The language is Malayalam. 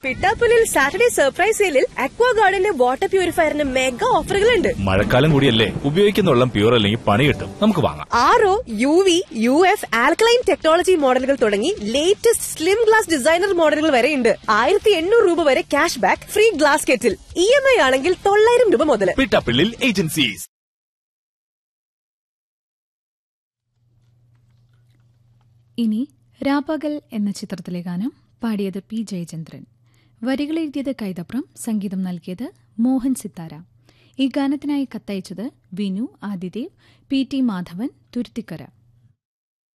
പിട്ടാപ്പുലിൽ സാറ്റർഡേ സർപ്രൈസ് സെയിലിൽ അക്വാ ഗാർഡന്റെ വാട്ടർ പ്യൂരിഫയറിന് മെഗാ ഓഫറുകളുണ്ട് മഴക്കാലം കൂടിയല്ലേ ഉപയോഗിക്കുന്ന വെള്ളം പ്യൂർ അല്ലെങ്കിൽ പണി കിട്ടും നമുക്ക് വാങ്ങാം R O U V U F alkaline technology മോഡലുകൾ തുടങ്ങി ലേറ്റസ്റ്റ് സ്ലിം ഗ്ലാസ് ഡിസൈനർ മോഡലുകൾ വരെ ഉണ്ട് ആയിരത്തി എണ്ണൂറ് രൂപ വരെ cash back free glass kettle E M I ആണെങ്കിൽ തൊള്ളായിരം രൂപ മുതൽ പിട്ടാപ്പിള്ളിൽ ഏജൻസീസ് ഇനി രാപ്പകൽ എന്ന ചിത്രത്തിലെ ഗാനം പാടിയത് പി ജയചന്ദ്രൻ വരികൾ എഴുതിയത് കൈതപ്രം സംഗീതം നൽകിയത് മോഹൻ സിത്താര ഈ ഗാനത്തിനായി കത്തയച്ചത് വിനു ആദിദേവ് പി ടി മാധവൻ തുരുത്തിക്കര